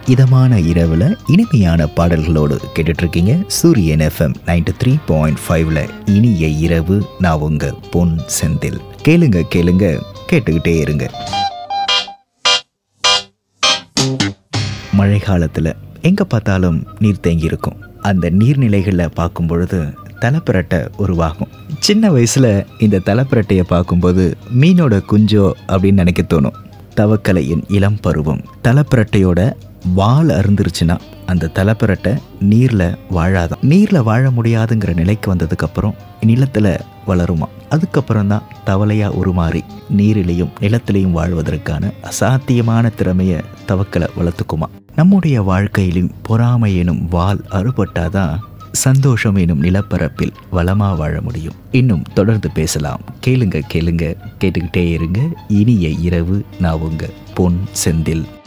இதமான இரவில் இனிமையான பாடல்களோடு கேட்டுட்டு இருக்கீங்க சூரியன் எஃப்எம் நைன்டி த்ரீ பாயிண்ட் ஃபைவ்ல இனிய இரவு நான் உங்க பொன் செந்தில் கேளுங்க கேளுங்க கேட்டுக்கிட்டே இருங்க மழை காலத்தில் எங்கே பார்த்தாலும் நீர் தேங்கி இருக்கும் அந்த நீர்நிலைகளில் பார்க்கும் பொழுது தலைப்பிரட்டை உருவாகும் சின்ன வயசில் இந்த தலைப்பிரட்டையை பார்க்கும்போது மீனோட குஞ்சோ அப்படின்னு நினைக்க தோணும் தவக்கலையின் இளம் பருவம் தலைப்பிரட்டையோட வால் அருந்துருச்சுன்னா அந்த தலைப்பிரட்டை நீரில் வாழாதான் நீரில் வாழ முடியாதுங்கிற நிலைக்கு வந்ததுக்கப்புறம் நிலத்தில் வளருமா அதுக்கப்புறம் தான் தவளையாக உருமாறி நீரிலையும் நிலத்திலையும் வாழ்வதற்கான அசாத்தியமான திறமையை தவக்கலை வளர்த்துக்குமா நம்முடைய வாழ்க்கையிலும் பொறாமை எனும் வால் அறுபட்டாதான் சந்தோஷம் எனும் நிலப்பரப்பில் வளமா வாழ முடியும் இன்னும் தொடர்ந்து பேசலாம் கேளுங்க கேளுங்க கேட்டுக்கிட்டே இருங்க இனிய இரவு நான் உங்க பொன் செந்தில்